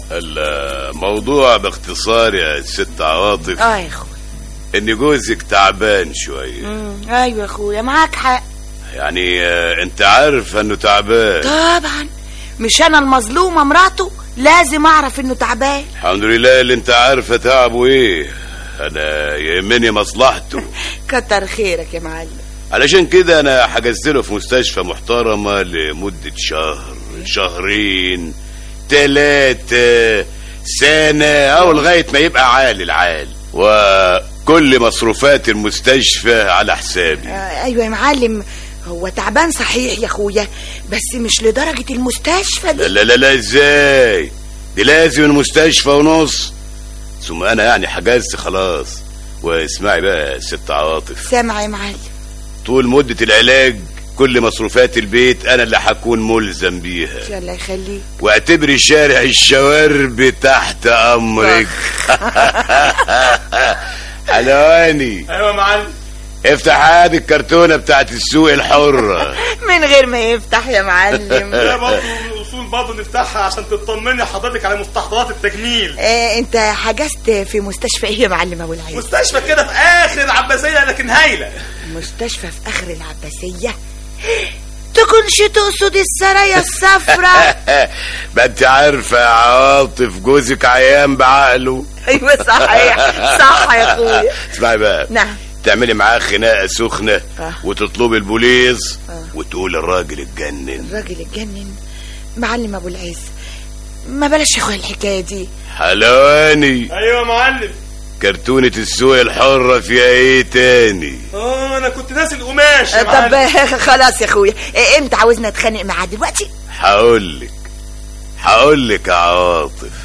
الموضوع باختصار يا ست عواطف اه يا اخويا ان جوزك تعبان شويه مم، ايوه يا اخويا معاك حق يعني آه، انت عارف انه تعبان طبعا مش انا المظلومه مراته لازم اعرف انه تعبان الحمد لله اللي انت عارفه تعبه ايه انا يهمني مصلحته كتر خيرك يا معلم علشان كده انا حجزت له في مستشفى محترمه لمده شهر شهرين تلاتة سنة أو لغاية ما يبقى عال العال وكل مصروفات المستشفى على حسابي آه ايوه يا معلم هو تعبان صحيح يا اخويا بس مش لدرجه المستشفى لا دي لا لا لا ازاي دي لازم المستشفى ونص ثم انا يعني حجزت خلاص واسمعي بقى يا ست عواطف سامع يا معلم طول مدة العلاج كل مصروفات البيت انا اللي هكون ملزم بيها الله يخليك واعتبري شارع الشوارب تحت امرك حلواني ايوه يا معلم افتح هذه الكرتونة بتاعت السوق الحرة من غير ما يفتح يا معلم لا برضه الاصول برضه نفتحها عشان تطمني حضرتك على مستحضرات التجميل آه انت حجزت في مستشفى ايه يا معلم ابو العيد مستشفى كده في اخر العباسيه لكن هايله مستشفى في اخر العباسيه تكونش تقصد السرايا الصفراء ما انت عارفة يا عواطف جوزك عيان بعقله ايوه صحيح صح يا اخويا اسمعي بقى نعم تعملي معاه خناقة سخنة آه. وتطلبي البوليس آه. وتقول الراجل اتجنن الراجل اتجنن معلم ابو العز ما بلاش يا اخويا الحكايه دي حلواني ايوه يا معلم كرتونة السوق الحرة فيها ايه تاني اه انا كنت ناسي القماش يا آه، معلم طب خلاص يا اخويا آه، امتى عاوزنا نتخانق معاه دلوقتي هقولك هقولك يا عواطف